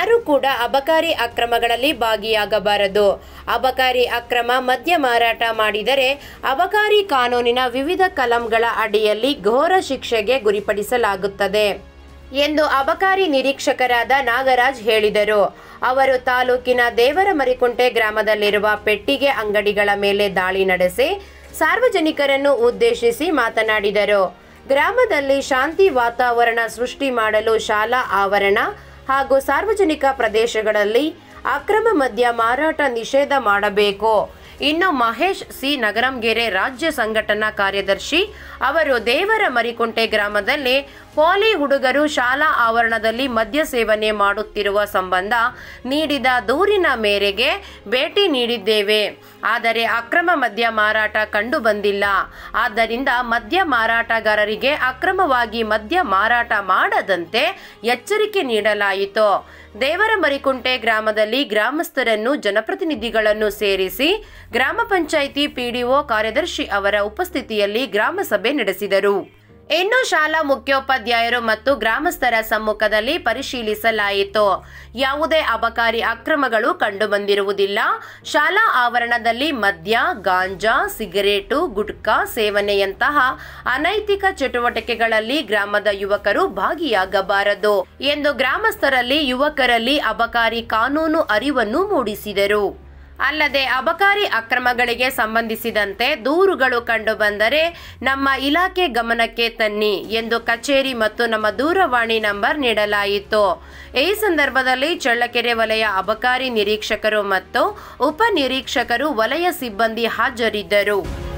ಯಾರು ಕೂಡ ಅಬಕಾರಿ ಅಕ್ರಮಗಳಲ್ಲಿ ಭಾಗಿಯಾಗಬಾರದು ಅಬಕಾರಿ ಅಕ್ರಮ ಮದ್ಯ ಮಾರಾಟ ಮಾಡಿದರೆ ಅಬಕಾರಿ ಕಾನೂನಿನ ವಿವಿಧ ಕಲಂಗಳ ಅಡಿಯಲ್ಲಿ ಘೋರ ಶಿಕ್ಷೆಗೆ ಗುರಿಪಡಿಸಲಾಗುತ್ತದೆ ಎಂದು ಅಬಕಾರಿ ನಿರೀಕ್ಷಕರಾದ ನಾಗರಾಜ್ ಹೇಳಿದರು ಅವರು ತಾಲೂಕಿನ ದೇವರಮರಿಕುಂಟೆ ಗ್ರಾಮದಲ್ಲಿರುವ ಪೆಟ್ಟಿಗೆ ಅಂಗಡಿಗಳ ಮೇಲೆ ದಾಳಿ ನಡೆಸಿ ಸಾರ್ವಜನಿಕರನ್ನು ಉದ್ದೇಶಿಸಿ ಮಾತನಾಡಿದರು ಗ್ರಾಮದಲ್ಲಿ ಶಾಂತಿ ವಾತಾವರಣ ಸೃಷ್ಟಿ ಮಾಡಲು ಶಾಲಾ ಆವರಣ ಹಾಗೂ ಸಾರ್ವಜನಿಕ ಪ್ರದೇಶಗಳಲ್ಲಿ ಅಕ್ರಮ ಮದ್ಯ ಮಾರಾಟ ನಿಷೇಧ ಮಾಡಬೇಕು ಇನ್ನು ಮಹೇಶ್ ಸಿ ನಗರಂಗೆರೆ ರಾಜ್ಯ ಸಂಘಟನಾ ಕಾರ್ಯದರ್ಶಿ ಅವರು ದೇವರ ಮರಿಕುಂಟೆ ಗ್ರಾಮದಲ್ಲಿ ಪೋಲಿ ಹುಡುಗರು ಶಾಲಾ ಆವರಣದಲ್ಲಿ ಮದ್ಯ ಸೇವನೆ ಮಾಡುತ್ತಿರುವ ಸಂಬಂಧ ನೀಡಿದ ದೂರಿನ ಮೇರೆಗೆ ಭೇಟಿ ನೀಡಿದ್ದೇವೆ ಆದರೆ ಅಕ್ರಮ ಮದ್ಯ ಮಾರಾಟ ಕಂಡು ಬಂದಿಲ್ಲ ಆದ್ದರಿಂದ ಮದ್ಯ ಮಾರಾಟಗಾರರಿಗೆ ಅಕ್ರಮವಾಗಿ ಮದ್ಯ ಮಾರಾಟ ಮಾಡದಂತೆ ಎಚ್ಚರಿಕೆ ನೀಡಲಾಯಿತು ದೇವರ ಮರಿಕುಂಟೆ ಗ್ರಾಮದಲ್ಲಿ ಗ್ರಾಮಸ್ಥರನ್ನು ಜನಪ್ರತಿನಿಧಿಗಳನ್ನು ಸೇರಿಸಿ ಗ್ರಾಮ ಪಂಚಾಯಿತಿ ಪಿಡಿಒ ಕಾರ್ಯದರ್ಶಿ ಅವರ ಉಪಸ್ಥಿತಿಯಲ್ಲಿ ಗ್ರಾಮ ಸಭೆ ನಡೆಸಿದರು ಇನ್ನು ಶಾಲಾ ಮುಖ್ಯೋಪಾಧ್ಯಾಯರು ಮತ್ತು ಗ್ರಾಮಸ್ಥರ ಸಮ್ಮುಖದಲ್ಲಿ ಪರಿಶೀಲಿಸಲಾಯಿತು ಯಾವುದೇ ಅಬಕಾರಿ ಅಕ್ರಮಗಳು ಕಂಡುಬಂದಿರುವುದಿಲ್ಲ ಶಾಲಾ ಆವರಣದಲ್ಲಿ ಮದ್ಯ ಗಾಂಜಾ ಸಿಗರೇಟು ಗುಟ್ಕಾ ಸೇವನೆಯಂತಹ ಅನೈತಿಕ ಚಟುವಟಿಕೆಗಳಲ್ಲಿ ಗ್ರಾಮದ ಯುವಕರು ಭಾಗಿಯಾಗಬಾರದು ಎಂದು ಗ್ರಾಮಸ್ಥರಲ್ಲಿ ಯುವಕರಲ್ಲಿ ಅಬಕಾರಿ ಕಾನೂನು ಅರಿವನ್ನು ಮೂಡಿಸಿದರು ಅಲ್ಲದೆ ಅಬಕಾರಿ ಅಕ್ರಮಗಳಿಗೆ ಸಂಬಂಧಿಸಿದಂತೆ ದೂರುಗಳು ಕಂಡುಬಂದರೆ ನಮ್ಮ ಇಲಾಖೆ ಗಮನಕ್ಕೆ ತನ್ನಿ ಎಂದು ಕಚೇರಿ ಮತ್ತು ನಮ್ಮ ದೂರವಾಣಿ ನಂಬರ್ ನೀಡಲಾಯಿತು ಈ ಸಂದರ್ಭದಲ್ಲಿ ಚಳ್ಳಕೆರೆ ವಲಯ ಅಬಕಾರಿ ನಿರೀಕ್ಷಕರು ಮತ್ತು ಉಪ ನಿರೀಕ್ಷಕರು ವಲಯ ಸಿಬ್ಬಂದಿ ಹಾಜರಿದ್ದರು